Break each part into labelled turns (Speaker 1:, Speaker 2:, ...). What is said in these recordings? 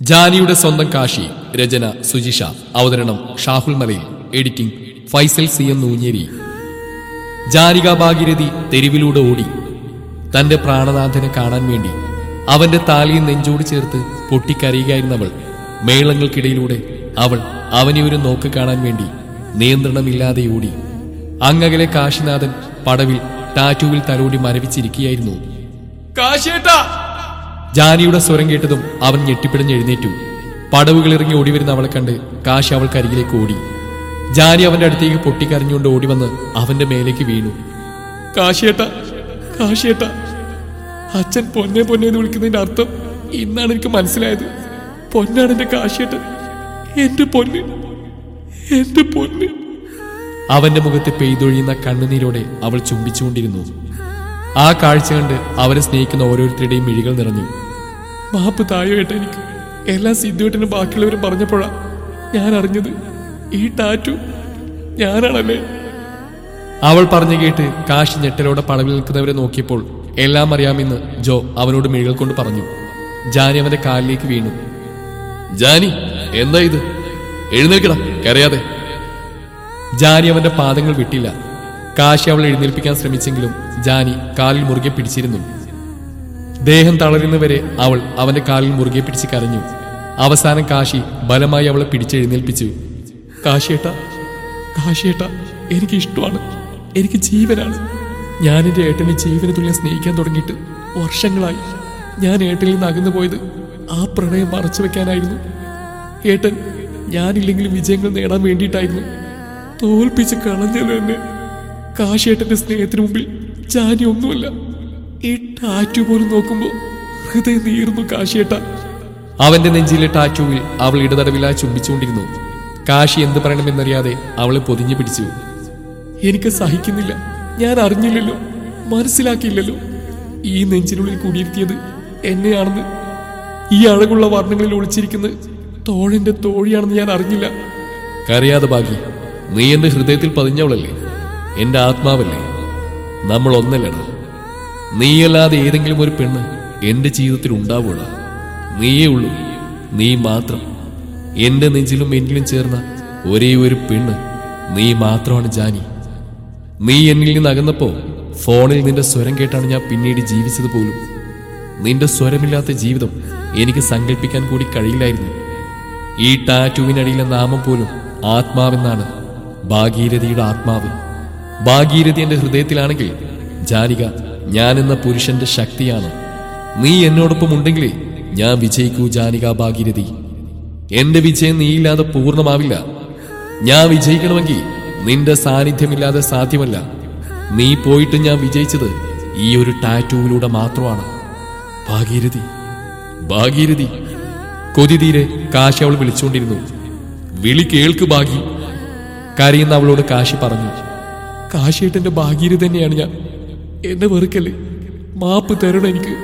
Speaker 1: ജാനിയുടെ സ്വന്തം കാശി രചന സുജിഷ അവതരണം Shahul Malayil editing Faisal C M Noonjeri Janika Bhagirathi തെരുവിലൂടെ ഓടി തന്റെ പ്രാണനാഥനെ കാണാൻ വേണ്ടി അവന്റെ താലിയിൽ നെഞ്ചോട് ചേർത്ത് പൊട്ടിക്കരയുകയായിരുന്നവൾ മേളങ്ങൾക്കിടയിലൂടെ അവൾ അവനെ ഒരു നോക്ക് കാണാൻ വേണ്ടി നിയന്ത്രണമില്ലാതെ ഓടി അങ്ങകലെ കാശിനാഥൻ പടവിൽ ടാറ്റുവിൽ തലോടി മരവിച്ചിരിക്കുകയായിരുന്നു കാശിയേട്ടാ ജാനിയുടെ സ്വരം കേട്ടതും അവൻ ഞെട്ടിപ്പിടഞ്ഞ് എഴുന്നേറ്റു പടവുകൾ ഇറങ്ങി ഓടി വരുന്ന അവളെ കണ്ട് കാശി അവൾക്കരികിലേക്ക് ഓടി ജാനി അവന്റെ അടുത്തേക്ക് പൊട്ടിക്കരഞ്ഞുകൊണ്ട് ഓടി വന്ന് അവന്റെ മേലേക്ക് വീണു കാശിയേട്ട കാശിയേട്ട അച്ഛൻ പൊന്നെ പൊന്നെ എന്ന് വിളിക്കുന്നതിന്റെ അർത്ഥം ഇന്നാണ് എനിക്ക് മനസ്സിലായത് പൊന്നാണ് എന്റെ കാശിയേട്ടൻ എന്റെ പൊന്ന് എന്റെ പൊന്ന് അവന്റെ മുഖത്ത് പെയ്തൊഴിയുന്ന കണ്ണുനീരോടെ അവൾ ചുംബിച്ചുകൊണ്ടിരുന്നു ആ കാഴ്ച കണ്ട് അവരെ സ്നേഹിക്കുന്ന ഓരോരുത്തരുടെയും മിഴികൾ നിറഞ്ഞു മാപ്പ് താഴെട്ട എനിക്ക് എല്ലാം സിദ്ധുവേട്ടനും ബാക്കിയുള്ളവരും പറഞ്ഞപ്പോഴാ ഞാൻ അറിഞ്ഞത് ഈ ടാറ്റു ഞാനാണല്ലേ അവൾ പറഞ്ഞു കേട്ട് കാശി ഞെട്ടലോടെ പടവിൽ നിൽക്കുന്നവരെ നോക്കിയപ്പോൾ എല്ലാം അറിയാമെന്ന് ജോ അവനോട് മിഴികൾ കൊണ്ട് പറഞ്ഞു ജാനി അവന്റെ കാലിലേക്ക് വീണു ജാനി എന്താ ഇത് എഴുന്നേൽക്കടാ കരയാതെ ജാനി അവന്റെ പാദങ്ങൾ വിട്ടില്ല കാശി അവളെ എഴുന്നേൽപ്പിക്കാൻ ശ്രമിച്ചെങ്കിലും ജാനി കാലിൽ മുറുകെ പിടിച്ചിരുന്നു ദേഹം തളരുന്നവരെ അവൾ അവന്റെ കാലിൽ മുറുകെ പിടിച്ച് കരഞ്ഞു അവസാനം കാശി ബലമായി അവളെ പിടിച്ചെഴുന്നേൽപ്പിച്ചു കാശിയേട്ട കാശിയേട്ട എനിക്ക് ഇഷ്ടമാണ് എനിക്ക് ജീവനാണ് ഞാൻ എന്റെ ഏട്ടനെ ജീവന തുല്യം സ്നേഹിക്കാൻ തുടങ്ങിയിട്ട് വർഷങ്ങളായി ഞാൻ ഏട്ടനിൽ നിന്ന് അകന്നു പോയത് ആ പ്രണയം മറച്ചു വെക്കാനായിരുന്നു ഏട്ടൻ ഞാനില്ലെങ്കിലും വിജയങ്ങൾ നേടാൻ വേണ്ടിയിട്ടായിരുന്നു തോൽപ്പിച്ച് കളഞ്ഞല്ലോ എന്നെ കാശേട്ടന്റെ സ്നേഹത്തിന് മുമ്പിൽ ജാനി ഒന്നുമല്ല ഈ ടാറ്റു പോലും നോക്കുമ്പോ ഹൃദയം നീറുന്നു കാശിയേട്ട അവന്റെ നെഞ്ചിലെ ടാറ്റുവിൽ അവൾ ഇടതടവിലായി ചുംബിച്ചുകൊണ്ടിരുന്നു കാശി എന്ത് പറയണമെന്നറിയാതെ അവളെ പൊതിഞ്ഞു പിടിച്ചു എനിക്ക് സഹിക്കുന്നില്ല ഞാൻ അറിഞ്ഞില്ലല്ലോ മനസ്സിലാക്കിയില്ലല്ലോ ഈ നെഞ്ചിനുള്ളിൽ കൂടിയിരുത്തിയത് എന്നെയാണെന്ന് ഈ അഴകുള്ള വർണ്ണങ്ങളിൽ ഒളിച്ചിരിക്കുന്നത് തോഴന്റെ തോഴിയാണെന്ന് ഞാൻ അറിഞ്ഞില്ല കരയാതെ ബാക്കി നീ എന്റെ ഹൃദയത്തിൽ പതിഞ്ഞവളല്ലേ എന്റെ ആത്മാവല്ലേ നമ്മൾ ഒന്നല്ലടാ നീയല്ലാതെ ഏതെങ്കിലും ഒരു പെണ്ണ് എന്റെ ജീവിതത്തിൽ ഉണ്ടാവുള്ള നീയേ ഉള്ളൂ നീ മാത്രം എന്റെ നെഞ്ചിലും എന്നിലും ചേർന്ന ഒരേ ഒരു പെണ്ണ് നീ മാത്രമാണ് ജാനി നീ എന്നിൽ നിന്ന് അകന്നപ്പോ ഫോണിൽ നിന്റെ സ്വരം കേട്ടാണ് ഞാൻ പിന്നീട് ജീവിച്ചത് പോലും നിന്റെ സ്വരമില്ലാത്ത ജീവിതം എനിക്ക് സങ്കല്പിക്കാൻ കൂടി കഴിയില്ലായിരുന്നു ഈ ടാറ്റുവിനടിയിലെ നാമം പോലും ആത്മാവെന്നാണ് ഭാഗീരഥിയുടെ ആത്മാവ് ഭാഗീരഥി എന്റെ ഹൃദയത്തിലാണെങ്കിൽ ജാനിക ഞാൻ എന്ന പുരുഷന്റെ ശക്തിയാണ് നീ എന്നോടൊപ്പം ഉണ്ടെങ്കിലേ ഞാൻ വിജയിക്കൂ ജാനിക ഭാഗീരഥി എന്റെ വിജയം നീയില്ലാതെ പൂർണ്ണമാവില്ല ഞാൻ വിജയിക്കണമെങ്കിൽ നിന്റെ സാന്നിധ്യമില്ലാതെ സാധ്യമല്ല നീ പോയിട്ട് ഞാൻ വിജയിച്ചത് ഈ ഒരു ടാറ്റുവിലൂടെ മാത്രമാണ് ഭാഗീരഥി ഭാഗീരഥി കൊതിതീരെ കാശി അവൾ വിളിച്ചുകൊണ്ടിരുന്നു വിളി കേൾക്ക് ഭാഗി കരയുന്ന അവളോട് കാശി പറഞ്ഞു കാശിയേട്ടന്റെ ഭാഗീരഥി തന്നെയാണ് ഞാൻ എന്നെ വെറുക്കല്ലേ മാപ്പ് തരണം എനിക്ക്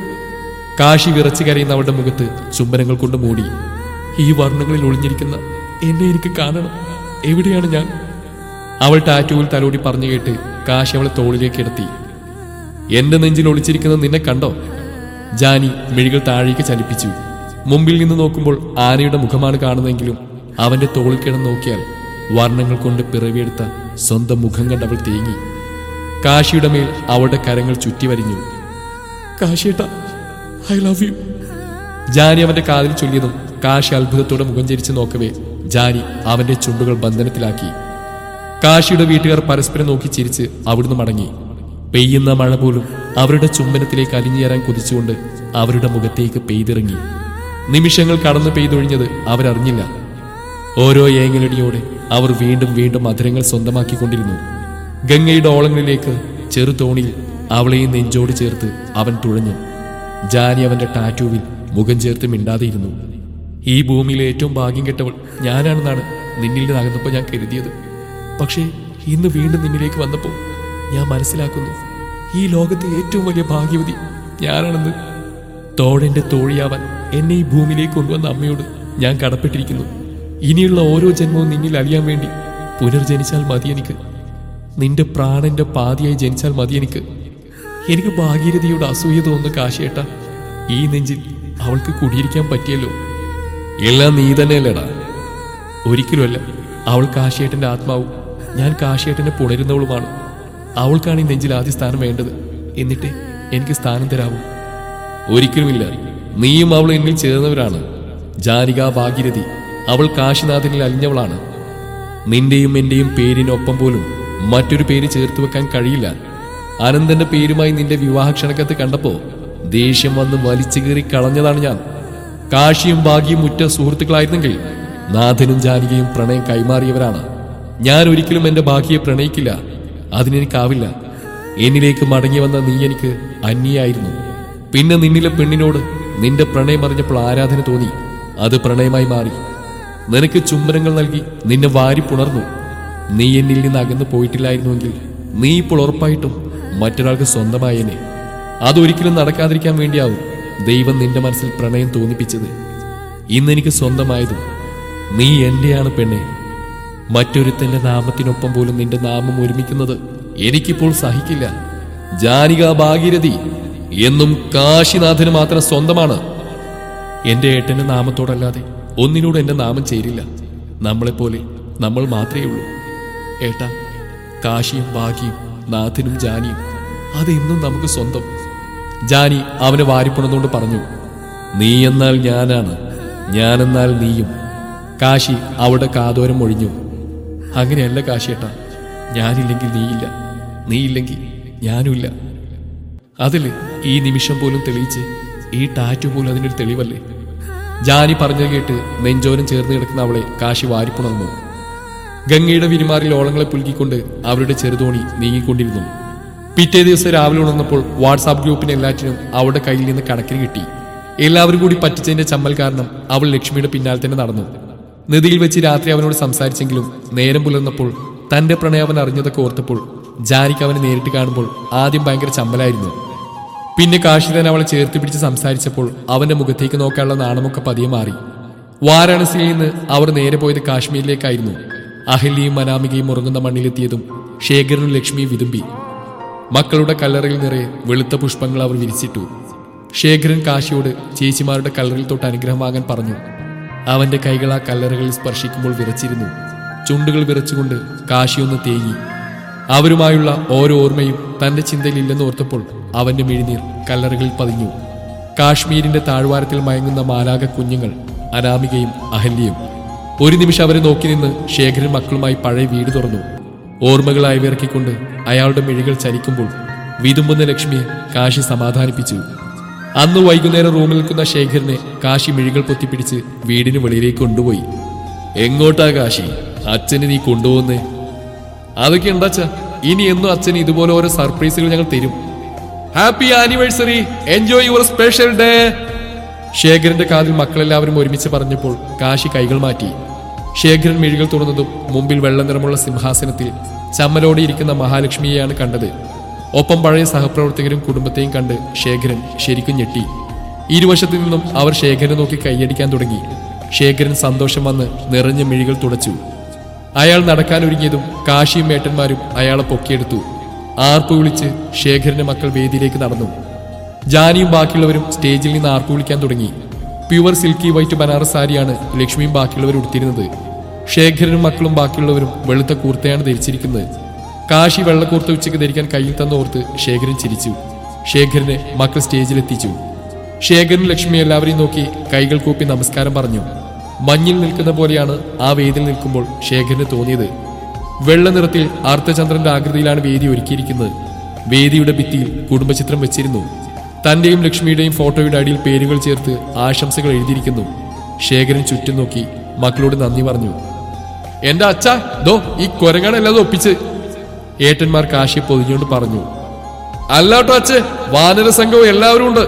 Speaker 1: കാശി വിറച്ചു കരയുന്ന അവളുടെ മുഖത്ത് ചുംബനങ്ങൾ കൊണ്ട് മൂടി ഈ വർണ്ണങ്ങളിൽ ഒളിഞ്ഞിരിക്കുന്ന എന്നെ എനിക്ക് കാണണം എവിടെയാണ് ഞാൻ അവൾ ടാറ്റുവിൽ തലോടി പറഞ്ഞു കേട്ട് കാശി അവളെ തോളിലേക്ക് എടുത്തി എന്റെ നെഞ്ചിൽ ഒളിച്ചിരിക്കുന്നത് നിന്നെ കണ്ടോ ജാനി മിഴികൾ താഴേക്ക് ചലിപ്പിച്ചു മുമ്പിൽ നിന്ന് നോക്കുമ്പോൾ ആനയുടെ മുഖമാണ് കാണുന്നതെങ്കിലും അവന്റെ തോളിൽ കിടന്ന് നോക്കിയാൽ വർണ്ണങ്ങൾ കൊണ്ട് പിറവിയെടുത്ത സ്വന്തം മുഖം കണ്ട് അവൾ തേങ്ങി കാശിയുടെ മേൽ അവളുടെ കരങ്ങൾ ചുറ്റി വരിഞ്ഞു കാശിയേട്ട ഐ ലവ് യു ജാനി അവന്റെ കാതിൽ ചൊല്ലിയതും കാശി അത്ഭുതത്തോടെ മുഖം ചരിച്ചു നോക്കവേ ജാനി അവന്റെ ചുണ്ടുകൾ ബന്ധനത്തിലാക്കി കാശിയുടെ വീട്ടുകാർ പരസ്പരം നോക്കി ചിരിച്ച് അവിടുന്ന് മടങ്ങി പെയ്യുന്ന മഴ പോലും അവരുടെ ചുംബനത്തിലേക്ക് അലിഞ്ഞേറാൻ കുതിച്ചുകൊണ്ട് അവരുടെ മുഖത്തേക്ക് പെയ്തിറങ്ങി നിമിഷങ്ങൾ കടന്നു പെയ്തൊഴിഞ്ഞത് അവരറിഞ്ഞില്ല ഓരോ ഏങ്ങലടിയോടെ അവർ വീണ്ടും വീണ്ടും മധുരങ്ങൾ സ്വന്തമാക്കിക്കൊണ്ടിരുന്നു ഗംഗയുടെ ഓളങ്ങളിലേക്ക് ചെറുതോണിയിൽ അവളെയും നെഞ്ചോട് ചേർത്ത് അവൻ തുഴഞ്ഞു ജാനി അവന്റെ ടാറ്റൂവിൽ മുഖം ചേർത്ത് മിണ്ടാതെയിരുന്നു ഈ ഭൂമിയിലെ ഏറ്റവും ഭാഗ്യം കെട്ടവൾ ഞാനാണെന്നാണ് നിന്നിൽ നിന്ന് അകന്നപ്പോൾ ഞാൻ കരുതിയത് പക്ഷേ ഇന്ന് വീണ്ടും നിന്നിലേക്ക് വന്നപ്പോൾ ഞാൻ മനസ്സിലാക്കുന്നു ഈ ലോകത്തെ ഏറ്റവും വലിയ ഭാഗ്യവതി ഞാനാണെന്ന് തോഴന്റെ തോഴിയാവാൻ എന്നെ ഈ ഭൂമിയിലേക്ക് കൊണ്ടുവന്ന അമ്മയോട് ഞാൻ കടപ്പെട്ടിരിക്കുന്നു ഇനിയുള്ള ഓരോ ജന്മവും നിന്നിൽ അറിയാൻ വേണ്ടി പുനർജനിച്ചാൽ മതി എനിക്ക് നിന്റെ പ്രാണന്റെ പാതിയായി ജനിച്ചാൽ മതി എനിക്ക് എനിക്ക് ഭാഗീരഥിയോട് അസൂയ തോന്നുന്ന കാശിയേട്ട ഈ നെഞ്ചിൽ അവൾക്ക് കുടിയിരിക്കാൻ പറ്റിയല്ലോ എല്ലാം നീ തന്നെയല്ലേടാ ഒരിക്കലുമല്ല അവൾ കാശിയേട്ടന്റെ ആത്മാവും ഞാൻ കാശിയേട്ടനെ പുണരുന്നവളുമാണ് അവൾക്കാണ് ഈ നെഞ്ചിൽ ആദ്യ സ്ഥാനം വേണ്ടത് എന്നിട്ട് എനിക്ക് സ്ഥാനം തരാവൂ ഒരിക്കലുമില്ല നീയും അവൾ എന്നിൽ ചേർന്നവരാണ് ജാനിക ഭാഗീരഥി അവൾ കാശിനാഥനിൽ അലിഞ്ഞവളാണ് നിന്റെയും എന്റെയും പേരിനൊപ്പം പോലും മറ്റൊരു പേര് ചേർത്ത് വെക്കാൻ കഴിയില്ല അനന്തന്റെ പേരുമായി നിന്റെ വിവാഹ ക്ഷണക്കത്ത് കണ്ടപ്പോ ദേഷ്യം വന്ന് വലിച്ചു കീറി കളഞ്ഞതാണ് ഞാൻ കാശിയും ഭാഗ്യയും ഉറ്റ സുഹൃത്തുക്കളായിരുന്നെങ്കിൽ നാഥനും ജാനികയും പ്രണയം കൈമാറിയവരാണ് ഞാൻ ഒരിക്കലും എന്റെ ഭാഗ്യയെ പ്രണയിക്കില്ല അതിനെനിക്കാവില്ല എന്നിലേക്ക് മടങ്ങി വന്ന നീ എനിക്ക് അന്യായിരുന്നു പിന്നെ നിന്നിലെ പെണ്ണിനോട് നിന്റെ പ്രണയം അറിഞ്ഞപ്പോൾ ആരാധന തോന്നി അത് പ്രണയമായി മാറി നിനക്ക് ചുംബനങ്ങൾ നൽകി നിന്നെ വാരി പുണർന്നു നീ എന്നിൽ നിന്ന് അകന്നു പോയിട്ടില്ലായിരുന്നുവെങ്കിൽ നീ ഇപ്പോൾ ഉറപ്പായിട്ടും മറ്റൊരാൾക്ക് സ്വന്തമായേനെ അതൊരിക്കലും നടക്കാതിരിക്കാൻ വേണ്ടിയാവും ദൈവം നിന്റെ മനസ്സിൽ പ്രണയം തോന്നിപ്പിച്ചത് ഇന്നെനിക്ക് സ്വന്തമായതും നീ എന്റെയാണ് പെണ്ണെ മറ്റൊരുത്തന്റെ നാമത്തിനൊപ്പം പോലും നിന്റെ നാമം ഒരുമിക്കുന്നത് എനിക്കിപ്പോൾ സഹിക്കില്ല ജാനിക ഭാഗീരഥി എന്നും കാശിനാഥന് മാത്രം സ്വന്തമാണ് എന്റെ ഏട്ടന്റെ നാമത്തോടല്ലാതെ ഒന്നിനോട് എന്റെ നാമം ചേരില്ല നമ്മളെപ്പോലെ നമ്മൾ മാത്രമേ ഉള്ളൂ ഏട്ടാ കാശിയും ഭാഗ്യയും നാഥനും ജാനിയും അതെന്നും നമുക്ക് സ്വന്തം ജാനി അവനെ വാരിപ്പുണർന്നുകൊണ്ട് പറഞ്ഞു നീ എന്നാൽ ഞാനാണ് ഞാനെന്നാൽ നീയും കാശി അവളുടെ കാതോരം ഒഴിഞ്ഞു അങ്ങനെയല്ല കാശിയേട്ടാ ഞാനില്ലെങ്കിൽ നീയില്ല നീയില്ലെങ്കിൽ ഞാനുമില്ല അതില് ഈ നിമിഷം പോലും തെളിയിച്ച് ഈ ടാറ്റു പോലും അതിനൊരു തെളിവല്ലേ ജാനി പറഞ്ഞത് കേട്ട് നെഞ്ചോരം ചേർന്ന് കിടക്കുന്ന അവളെ കാശി വാരിപ്പുണർന്നു ഗംഗയുടെ വിരിമാറിൽ ഓളങ്ങളെ പുലുക്കിക്കൊണ്ട് അവരുടെ ചെറുതോണി നീങ്ങിക്കൊണ്ടിരുന്നു പിറ്റേ ദിവസം രാവിലെ ഉണർന്നപ്പോൾ വാട്സാപ്പ് ഗ്രൂപ്പിന് എല്ലാറ്റിനും അവളുടെ കയ്യിൽ നിന്ന് കണക്കിന് കിട്ടി എല്ലാവരും കൂടി പറ്റിച്ചതിന്റെ ചമ്മൽ കാരണം അവൾ ലക്ഷ്മിയുടെ പിന്നാലെ തന്നെ നടന്നു നദിയിൽ വെച്ച് രാത്രി അവനോട് സംസാരിച്ചെങ്കിലും നേരം പുലർന്നപ്പോൾ തന്റെ പ്രണയം അവൻ അറിഞ്ഞതൊക്കെ ഓർത്തപ്പോൾ ജാനിക്ക് അവനെ നേരിട്ട് കാണുമ്പോൾ ആദ്യം ഭയങ്കര ചമ്മലായിരുന്നു പിന്നെ കാശിതൻ അവളെ ചേർത്ത് പിടിച്ച് സംസാരിച്ചപ്പോൾ അവന്റെ മുഖത്തേക്ക് നോക്കാനുള്ള നാണമൊക്കെ പതിയെ മാറി വാരാണസിയിൽ നിന്ന് അവർ നേരെ പോയത് കാശ്മീരിലേക്കായിരുന്നു അഹല്യയും മനാമികയും ഉറങ്ങുന്ന മണ്ണിലെത്തിയതും ശേഖരനും ലക്ഷ്മിയും വിതുമ്പി മക്കളുടെ കല്ലറയിൽ നിറയെ വെളുത്ത പുഷ്പങ്ങൾ അവർ വിരിച്ചിട്ടു ശേഖരൻ കാശിയോട് ചേച്ചിമാരുടെ കല്ലറിൽ തൊട്ട് അനുഗ്രഹം വാങ്ങാൻ പറഞ്ഞു അവന്റെ കൈകൾ ആ കല്ലറകളിൽ സ്പർശിക്കുമ്പോൾ വിറച്ചിരുന്നു ചുണ്ടുകൾ വിറച്ചുകൊണ്ട് കാശിയൊന്ന് തേങ്ങി അവരുമായുള്ള ഓരോ ഓർമ്മയും തന്റെ ചിന്തയിലില്ലെന്ന് ഓർത്തപ്പോൾ അവന്റെ മിഴിനീർ കല്ലറകളിൽ പതിഞ്ഞു കാശ്മീരിന്റെ താഴ്വാരത്തിൽ മയങ്ങുന്ന മാലാക കുഞ്ഞുങ്ങൾ അനാമികയും അഹല്യയും ഒരു നിമിഷം അവരെ നോക്കി നിന്ന് ശേഖരൻ മക്കളുമായി പഴയ വീട് തുറന്നു ഓർമ്മകളായി വിറക്കിക്കൊണ്ട് അയാളുടെ മിഴികൾ ചലിക്കുമ്പോൾ വിതുമ്പുന്ന ലക്ഷ്മിയെ കാശി സമാധാനിപ്പിച്ചു അന്ന് വൈകുന്നേരം റൂമിൽ നിൽക്കുന്ന ശേഖരനെ കാശി മിഴികൾ പൊത്തിപ്പിടിച്ച് വീടിന് വെളിയിലേക്ക് കൊണ്ടുപോയി എങ്ങോട്ടാ കാശി അച്ഛനെ നീ കൊണ്ടുപോകുന്നേ അതൊക്കെ ഉണ്ടാച്ച ഇനി എന്നും അച്ഛന് ഇതുപോലെ ഓരോ സർപ്രൈസുകൾ ഞങ്ങൾ തരും happy anniversary enjoy your special day ശേഖരന്റെ കാതിൽ മക്കളെല്ലാവരും ഒരുമിച്ച് പറഞ്ഞപ്പോൾ കാശി കൈകൾ മാറ്റി ശേഖരൻ മിഴികൾ തുറന്നതും മുമ്പിൽ വെള്ള നിറമുള്ള സിംഹാസനത്തിൽ ചമ്മലോടെ ഇരിക്കുന്ന മഹാലക്ഷ്മിയെയാണ് കണ്ടത് ഒപ്പം പഴയ സഹപ്രവർത്തകരും കുടുംബത്തെയും കണ്ട് ശേഖരൻ ശരിക്കും ഞെട്ടി ഇരുവശത്തു നിന്നും അവർ ശേഖരനെ നോക്കി കൈയടിക്കാൻ തുടങ്ങി ശേഖരൻ സന്തോഷം വന്ന് നിറഞ്ഞ മിഴികൾ തുടച്ചു അയാൾ നടക്കാനൊരുങ്ങിയതും കാശിയും മേട്ടന്മാരും അയാളെ പൊക്കിയെടുത്തു ആർപ്പ് വിളിച്ച് ശേഖരന്റെ മക്കൾ വേദിയിലേക്ക് നടന്നു ജാനിയും ബാക്കിയുള്ളവരും സ്റ്റേജിൽ നിന്ന് ആർപ്പ് വിളിക്കാൻ തുടങ്ങി പ്യുവർ സിൽക്കി വൈറ്റ് ബനാറസ് സാരിയാണ് ലക്ഷ്മിയും ബാക്കിയുള്ളവരും ഉടുത്തിരുന്നത് ശേഖരനും മക്കളും ബാക്കിയുള്ളവരും വെളുത്ത കൂർത്തയാണ് ധരിച്ചിരിക്കുന്നത് കാശി വെള്ളക്കൂർത്ത ഉച്ചയ്ക്ക് ധരിക്കാൻ കയ്യിൽ തന്നോർത്ത് ശേഖരൻ ചിരിച്ചു ശേഖരനെ മക്കൾ സ്റ്റേജിലെത്തിച്ചു ശേഖരൻ ലക്ഷ്മി എല്ലാവരെയും നോക്കി കൈകൾ കൂപ്പി നമസ്കാരം പറഞ്ഞു മഞ്ഞിൽ നിൽക്കുന്ന പോലെയാണ് ആ വേദിയിൽ നിൽക്കുമ്പോൾ ശേഖരന് തോന്നിയത് വെള്ള നിറത്തിൽ അർദ്ധചന്ദ്രന്റെ ആകൃതിയിലാണ് വേദി ഒരുക്കിയിരിക്കുന്നത് വേദിയുടെ ഭിത്തിയിൽ കുടുംബചിത്രം വെച്ചിരുന്നു തന്റെയും ലക്ഷ്മിയുടെയും ഫോട്ടോയുടെ അടിയിൽ പേരുകൾ ചേർത്ത് ആശംസകൾ എഴുതിയിരിക്കുന്നു ശേഖരൻ ചുറ്റും നോക്കി മക്കളോട് നന്ദി പറഞ്ഞു എന്റെ അച്ഛ ദോ ഈ കുരങ്ങാണെല്ലാം ഒപ്പിച്ച് ഏട്ടന്മാർ കാശിയെ പൊതിഞ്ഞുകൊണ്ട് പറഞ്ഞു അല്ലാട്ടോ അച്ഛ വാനര സംഘവും എല്ലാവരും ഉണ്ട്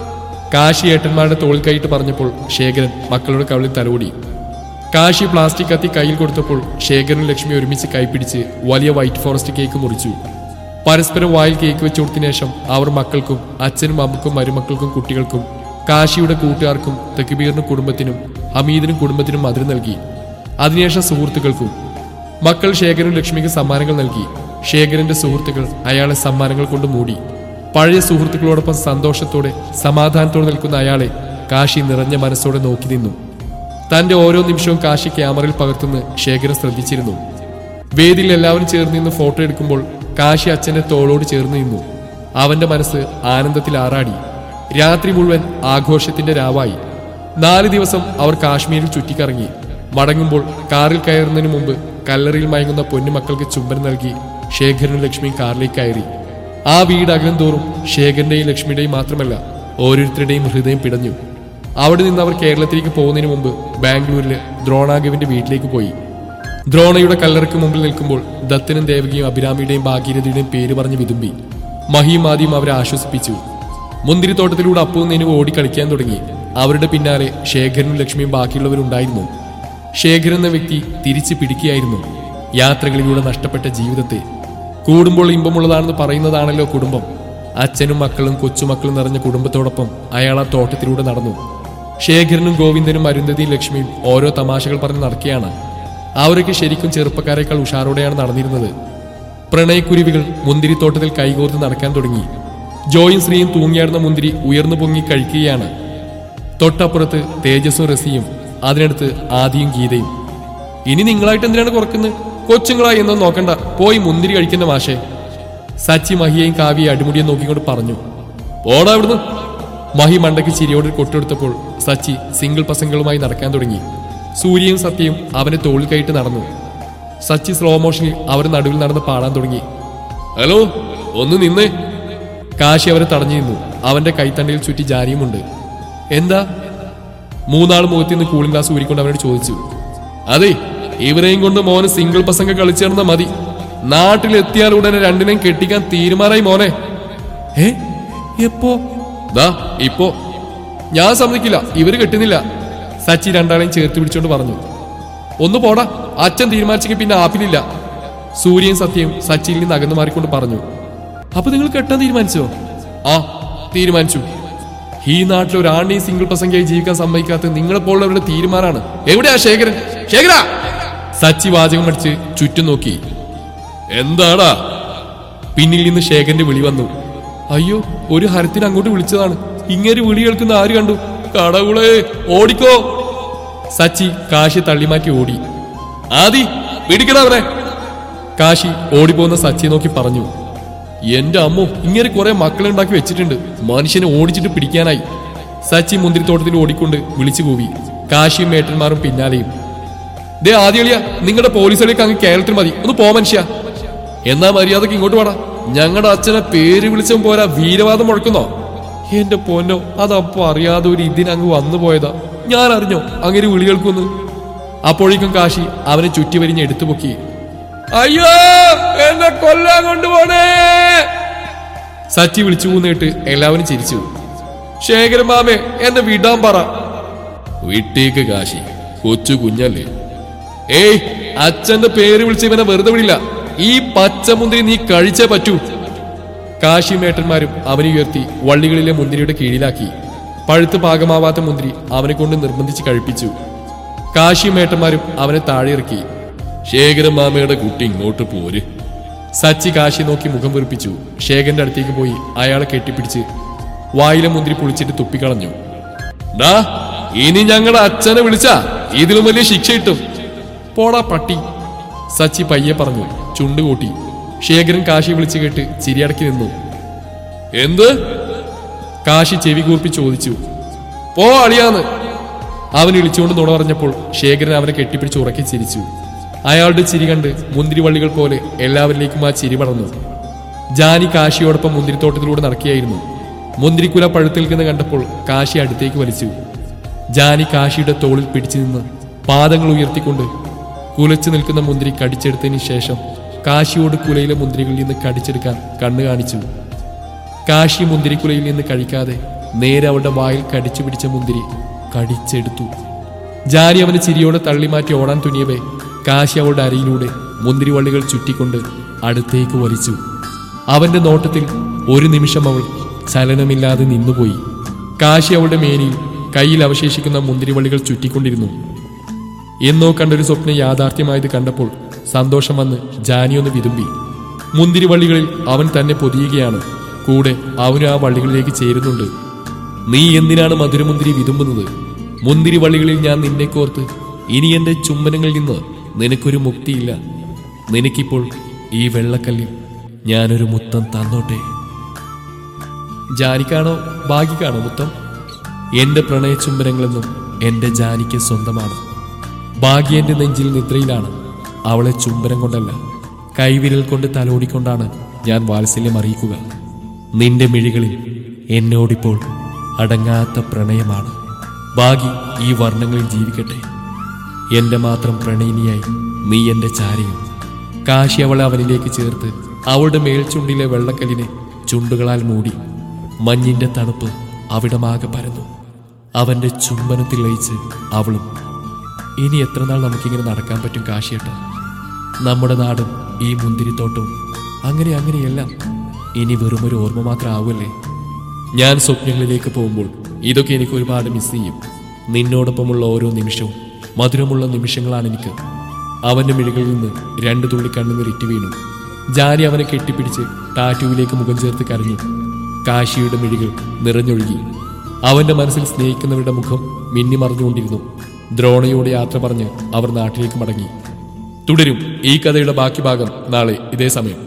Speaker 1: കാശി ഏട്ടന്മാരുടെ തോളിൽ കൈയിട്ട് പറഞ്ഞപ്പോൾ ശേഖരൻ മക്കളുടെ കവിളിൽ തലോടി കാശി പ്ലാസ്റ്റിക് കത്തി കയ്യിൽ കൊടുത്തപ്പോൾ ശേഖരൻ ലക്ഷ്മി ഒരുമിച്ച് കൈപ്പിടിച്ച് വലിയ വൈറ്റ് ഫോറസ്റ്റ് കേക്ക് മുറിച്ചു പരസ്പരം വായിൽ കേക്ക് വെച്ച് കൊടുത്തതിനു ശേഷം അവർ മക്കൾക്കും അച്ഛനും അമ്മക്കും മരുമക്കൾക്കും കുട്ടികൾക്കും കാശിയുടെ കൂട്ടുകാർക്കും തെക്കുബീറിന് കുടുംബത്തിനും ഹമീദിനും കുടുംബത്തിനും മധുരം നൽകി അതിനുശേഷം സുഹൃത്തുക്കൾക്കും മക്കൾ ശേഖരൻ ലക്ഷ്മിക്ക് സമ്മാനങ്ങൾ നൽകി ശേഖരന്റെ സുഹൃത്തുക്കൾ അയാളെ സമ്മാനങ്ങൾ കൊണ്ട് മൂടി പഴയ സുഹൃത്തുക്കളോടൊപ്പം സന്തോഷത്തോടെ സമാധാനത്തോടെ നിൽക്കുന്ന അയാളെ കാശി നിറഞ്ഞ മനസ്സോടെ നോക്കി നിന്നു തന്റെ ഓരോ നിമിഷവും കാശി ക്യാമറയിൽ പകർത്തുന്ന ശേഖരൻ ശ്രദ്ധിച്ചിരുന്നു വേദിയിൽ എല്ലാവരും ചേർന്ന് നിന്ന് ഫോട്ടോ എടുക്കുമ്പോൾ കാശി അച്ഛന്റെ തോളോട് ചേർന്ന് നിന്നു അവന്റെ മനസ്സ് ആനന്ദത്തിൽ ആറാടി രാത്രി മുഴുവൻ ആഘോഷത്തിന്റെ രാവായി നാല് ദിവസം അവർ കാശ്മീരിൽ ചുറ്റിക്കറങ്ങി മടങ്ങുമ്പോൾ കാറിൽ കയറുന്നതിന് മുമ്പ് കല്ലറിയിൽ മയങ്ങുന്ന പൊന്നുമക്കൾക്ക് ചുംബനം നൽകി ശേഖരനും ലക്ഷ്മിയും കാറിലേക്ക് കയറി ആ വീട് അകലും തോറും ശേഖരന്റെയും ലക്ഷ്മിയുടെയും മാത്രമല്ല ഓരോരുത്തരുടെയും ഹൃദയം പിടഞ്ഞു അവിടെ നിന്ന് അവർ കേരളത്തിലേക്ക് പോകുന്നതിന് മുമ്പ് ബാംഗ്ലൂരിലെ ദ്രോണാഗവിന്റെ വീട്ടിലേക്ക് പോയി ദ്രോണയുടെ കല്ലറയ്ക്ക് മുമ്പിൽ നിൽക്കുമ്പോൾ ദത്തനും ദേവകിയും അഭിരാമിയുടെയും ഭാഗീരഥയുടെയും പേര് പറഞ്ഞ് വിതുമ്പി മഹിയും ആദ്യം അവരെ ആശ്വസിപ്പിച്ചു മുന്തിരിത്തോട്ടത്തിലൂടെ അപ്പവും നെനുവും ഓടി കളിക്കാൻ തുടങ്ങി അവരുടെ പിന്നാലെ ശേഖരനും ലക്ഷ്മിയും ബാക്കിയുള്ളവരുണ്ടായിരുന്നു ശേഖരൻ എന്ന വ്യക്തി തിരിച്ചു പിടിക്കുകയായിരുന്നു യാത്രകളിലൂടെ നഷ്ടപ്പെട്ട ജീവിതത്തെ കൂടുമ്പോൾ ഇമ്പമുള്ളതാണെന്ന് പറയുന്നതാണല്ലോ കുടുംബം അച്ഛനും മക്കളും കൊച്ചുമക്കളും നിറഞ്ഞ കുടുംബത്തോടൊപ്പം അയാൾ ആ തോട്ടത്തിലൂടെ നടന്നു ശേഖരനും ഗോവിന്ദനും അരുന്ധതിയും ലക്ഷ്മിയും ഓരോ തമാശകൾ പറഞ്ഞ് നടക്കുകയാണ് അവരൊക്കെ ശരിക്കും ചെറുപ്പക്കാരെക്കാൾ ഉഷാറോടെയാണ് നടന്നിരുന്നത് പ്രണയക്കുരുവികൾ മുന്തിരിത്തോട്ടത്തിൽ കൈകോർത്ത് നടക്കാൻ തുടങ്ങി ജോയും ശ്രീയും തൂങ്ങിയാടുന്ന മുന്തിരി ഉയർന്നു പൊങ്ങി കഴിക്കുകയാണ് തൊട്ടപ്പുറത്ത് തേജസ്സും റസിയും അതിനടുത്ത് ആദിയും ഗീതയും ഇനി നിങ്ങളായിട്ട് എന്തിനാണ് കുറക്കുന്നത് കൊച്ചുങ്ങളായി എന്നൊന്നും നോക്കണ്ട പോയി മുന്തിരി കഴിക്കുന്ന മാഷേ സച്ചി മഹിയെയും കാവ്യയെ അടിമുടിയെ നോക്കിക്കൊണ്ട് പറഞ്ഞു പോടാ ഇവിടുന്ന് മഹി മണ്ടയ്ക്ക് ചിരിയോട് കൊട്ടെടുത്തപ്പോൾ സച്ചി സിംഗിൾ പസങ്ങളുമായി നടക്കാൻ തുടങ്ങി സൂര്യയും സത്യയും അവനെ തോളിൽ കയറ്റി നടന്നു സച്ചി സ്ലോ മോഷനിൽ അവർ നടുവിൽ നടന്ന് പാടാൻ തുടങ്ങി ഹലോ ഒന്ന് നിന്നേ കാശി അവരെ തടഞ്ഞു നിന്നു അവന്റെ കൈത്തണ്ടയിൽ ചുറ്റി ജാനിയുമുണ്ട് എന്താ മൂന്നാൾ മുഖത്ത് നിന്ന് കൂളിംഗ് ഗ്ലാസ് ഊരിക്കൊണ്ട് അവനോട് ചോദിച്ചു അതെ ഇവരെയും കൊണ്ട് മോന് സിംഗിൾ പസംഗ കളിച്ചേർന്ന മതി നാട്ടിലെത്തിയാൽ ഉടനെ രണ്ടിനെയും കെട്ടിക്കാൻ തീരുമാനമായി മോനെ ഏ എപ്പോ ദാ ഇപ്പോ ഞാൻ സമ്മതിക്കില്ല ഇവര് കെട്ടുന്നില്ല സച്ചി രണ്ടാളെയും ചേർത്ത് പിടിച്ചോണ്ട് പറഞ്ഞു ഒന്ന് പോടാ അച്ഛൻ തീരുമാനിച്ചെങ്കിൽ പിന്നെ ആപ്പിലില്ല സൂര്യയും സത്യയും സച്ചിയിൽ നിന്ന് അകന്നു മാറിക്കൊണ്ട് പറഞ്ഞു അപ്പൊ നിങ്ങൾ കെട്ടാൻ തീരുമാനിച്ചോ ആ തീരുമാനിച്ചു ഈ നാട്ടിൽ ഒരു ആണിയും സിംഗിൾ പ്രസംഗിയായി ജീവിക്കാൻ സമ്മതിക്കാത്ത നിങ്ങളെ പോലുള്ളവരുടെ തീരുമാനമാണ് എവിടെയാ ശേഖരൻ ശേഖര സച്ചി വാചകം അടിച്ച് ചുറ്റും നോക്കി എന്താടാ പിന്നിൽ നിന്ന് ശേഖരന്റെ വിളി വന്നു അയ്യോ ഒരു ഹരത്തിന് അങ്ങോട്ട് വിളിച്ചതാണ് ഇങ്ങനെ വിളി കേൾക്കുന്ന ആര് കണ്ടു കടവുളേ ഓടിക്കോ സച്ചി കാശി തള്ളിമാറ്റി ഓടി ആദി പിടിക്കണ അവനെ കാശി ഓടിപ്പോകുന്ന സച്ചിയെ നോക്കി പറഞ്ഞു എന്റെ അമ്മോ ഇങ്ങനെ കുറെ മക്കളെ ഉണ്ടാക്കി വെച്ചിട്ടുണ്ട് മനുഷ്യനെ ഓടിച്ചിട്ട് പിടിക്കാനായി സച്ചി മുന്തിരിത്തോട്ടത്തിൽ ഓടിക്കൊണ്ട് വിളിച്ചു കൂവി കാശിയും മേട്ടന്മാരും പിന്നാലെയും ദേ ആദ്യളിയ നിങ്ങളുടെ പോലീസുകളിലേക്ക് അങ്ങ് കേരളത്തിൽ മതി ഒന്ന് പോ മനുഷ്യ എന്നാ മര്യാദക്ക് ഇങ്ങോട്ട് വാടാ ഞങ്ങളുടെ അച്ഛനെ പേര് വിളിച്ചും പോരാ വീരവാദം മുഴക്കുന്നോ എന്റെ പൊന്നോ അതപ്പോ അറിയാതെ ഒരു ഇതിനങ്ങ് വന്നു പോയതാ ഞാൻ അറിഞ്ഞോ അങ്ങനെ വിളി കേൾക്കുന്നു അപ്പോഴേക്കും കാശി അവനെ ചുറ്റി വരിഞ്ഞ് എടുത്തു പൊക്കി അയ്യോ എന്നെ കൊല്ലാൻ കൊണ്ടുപോണേ സച്ചി വിളിച്ചു പോന്നിട്ട് എല്ലാവരും ചിരിച്ചു ശേഖരൻ മാമേ എന്നെ വിടാൻ പറ വിട്ടേക്ക് കാശി കൊച്ചു കുഞ്ഞല്ലേ ഏയ് അച്ഛന്റെ പേര് വിളിച്ച് ഇവനെ വെറുതെ വിടില്ല ഈ പച്ചമുന്തിരി നീ കഴിച്ചേ പറ്റൂ കാശി മേട്ടന്മാരും അവനെ ഉയർത്തി വള്ളികളിലെ മുന്തിരിയുടെ കീഴിലാക്കി പഴുത്ത് പാകമാവാത്ത മുന്തിരി അവനെ കൊണ്ട് നിർബന്ധിച്ച് കഴിപ്പിച്ചു കാശി മേട്ടന്മാരും അവനെ താഴെ ഇറക്കി ശേഖരൻ മാമയുടെ കുട്ടി ഇങ്ങോട്ട് പോര് സച്ചി കാശി നോക്കി മുഖം വീർപ്പിച്ചു ശേഖരന്റെ അടുത്തേക്ക് പോയി അയാളെ കെട്ടിപ്പിടിച്ച് വായിലെ മുന്തിരി പൊളിച്ചിട്ട് തുപ്പിക്കളഞ്ഞു ഡാ ഇനി ഞങ്ങളുടെ അച്ഛനെ വിളിച്ചാ ഇതിലും വലിയ ശിക്ഷ കിട്ടും പോടാ പട്ടി സച്ചി പയ്യെ പറഞ്ഞു ചുണ്ട് കൂട്ടി ശേഖരൻ കാശി വിളിച്ചു കേട്ട് ചിരിയടക്കി നിന്നു എന്ത് കാശി ചെവി കൂർപ്പി ചോദിച്ചു പോ അളിയാന്ന് അവൻ ഇളിച്ചുകൊണ്ട് നുണ പറഞ്ഞപ്പോൾ ശേഖരൻ അവനെ കെട്ടിപ്പിടിച്ച് ഉറക്കി ചിരിച്ചു അയാളുടെ ചിരി കണ്ട് മുന്തിരിവള്ളികൾ പോലെ എല്ലാവരിലേക്കും ആ ചിരി പടർന്നു ജാനി കാശിയോടൊപ്പം മുന്തിരിത്തോട്ടത്തിലൂടെ നടക്കുകയായിരുന്നു മുന്തിരിക്കുല പഴുത്ത് നിൽക്കുന്ന കണ്ടപ്പോൾ കാശി അടുത്തേക്ക് വലിച്ചു ജാനി കാശിയുടെ തോളിൽ പിടിച്ചു നിന്ന് പാദങ്ങൾ ഉയർത്തിക്കൊണ്ട് കുലച്ചു നിൽക്കുന്ന മുന്തിരി കടിച്ചെടുത്തതിന് ശേഷം കാശിയോട് കുലയിലെ മുന്തിരികളിൽ നിന്ന് കടിച്ചെടുക്കാൻ കണ്ണു കാണിച്ചു കാശി മുന്തിരിക്കുലയിൽ നിന്ന് കഴിക്കാതെ നേരെ അവളുടെ വായിൽ കടിച്ചു പിടിച്ച മുന്തിരി കടിച്ചെടുത്തു ജാനി അവന് ചിരിയോടെ തള്ളിമാറ്റി ഓടാൻ തുനിയവേ കാശി അവളുടെ അരയിലൂടെ മുന്തിരിവള്ളികൾ ചുറ്റിക്കൊണ്ട് അടുത്തേക്ക് വലിച്ചു അവന്റെ നോട്ടത്തിൽ ഒരു നിമിഷം അവൾ ചലനമില്ലാതെ നിന്നുപോയി കാശി അവളുടെ മേനിയിൽ കയ്യിൽ അവശേഷിക്കുന്ന മുന്തിരിവള്ളികൾ ചുറ്റിക്കൊണ്ടിരുന്നു എന്നോ കണ്ടൊരു സ്വപ്നം യാഥാർത്ഥ്യമായത് കണ്ടപ്പോൾ സന്തോഷം വന്ന് ജാനി ഒന്ന് വിതുമ്പി മുന്തിരിവള്ളികളിൽ അവൻ തന്നെ പൊതിയുകയാണ് കൂടെ അവനും ആ വള്ളികളിലേക്ക് ചേരുന്നുണ്ട് നീ എന്തിനാണ് മധുരമുന്തിരി വിതുമ്പുന്നത് മുന്തിരിവള്ളികളിൽ ഞാൻ നിന്നെ കോർത്ത് ഇനി എന്റെ ചുംബനങ്ങളിൽ നിന്ന് നിനക്കൊരു മുക്തിയില്ല നിനക്കിപ്പോൾ ഈ വെള്ളക്കല്ലിൽ ഞാനൊരു മുത്തം തന്നോട്ടെ ജാനിക്കാണോ ഭാഗ്യക്കാണോ മുത്തം എന്റെ പ്രണയ ചുംബനങ്ങളെന്നും എന്റെ ജാനിക്ക് സ്വന്തമാണ് ഭാഗ്യ എന്റെ നെഞ്ചിൽ നിദ്രയിലാണ് അവളെ ചുംബനം കൊണ്ടല്ല കൈവിരൽ കൊണ്ട് തലോടിക്കൊണ്ടാണ് ഞാൻ വാത്സല്യം അറിയിക്കുക നിന്റെ മിഴികളിൽ എന്നോടിപ്പോൾ അടങ്ങാത്ത പ്രണയമാണ് ഭാഗ്യ ഈ വർണ്ണങ്ങളിൽ ജീവിക്കട്ടെ എന്റെ മാത്രം പ്രണയിനിയായി നീ എന്റെ ചാരയും കാശി അവളെ അവനിലേക്ക് ചേർത്ത് അവളുടെ മേൽച്ചുണ്ടിലെ വെള്ളക്കല്ലിനെ ചുണ്ടുകളാൽ മൂടി മഞ്ഞിന്റെ തണുപ്പ് അവിടമാകെ പരന്നു അവന്റെ ചുംബനത്തിൽ ലയിച്ച് അവളും ഇനി എത്ര നാൾ നമുക്കിങ്ങനെ നടക്കാൻ പറ്റും കാശിയേട്ട നമ്മുടെ നാടും ഈ മുന്തിരിത്തോട്ടവും അങ്ങനെ അങ്ങനെയെല്ലാം ഇനി വെറുമൊരു ഓർമ്മ മാത്രം ആവുമല്ലേ ഞാൻ സ്വപ്നങ്ങളിലേക്ക് പോകുമ്പോൾ ഇതൊക്കെ എനിക്ക് ഒരുപാട് മിസ് ചെയ്യും നിന്നോടൊപ്പമുള്ള ഓരോ നിമിഷവും മധുരമുള്ള നിമിഷങ്ങളാണ് എനിക്ക് അവന്റെ മിഴികളിൽ നിന്ന് രണ്ട് തുള്ളി കണ്ണുനീർ ഇറ്റി വീണു ജാനി അവനെ കെട്ടിപ്പിടിച്ച് ടാറ്റുവിലേക്ക് മുഖം ചേർത്ത് കരഞ്ഞു കാശിയുടെ മിഴികൾ നിറഞ്ഞൊഴുകി അവന്റെ മനസ്സിൽ സ്നേഹിക്കുന്നവരുടെ മുഖം മിന്നിമറിഞ്ഞുകൊണ്ടിരുന്നു ദ്രോണയോട് യാത്ര പറഞ്ഞ് അവർ നാട്ടിലേക്ക് മടങ്ങി തുടരും ഈ കഥയുടെ ബാക്കി ഭാഗം നാളെ ഇതേ സമയം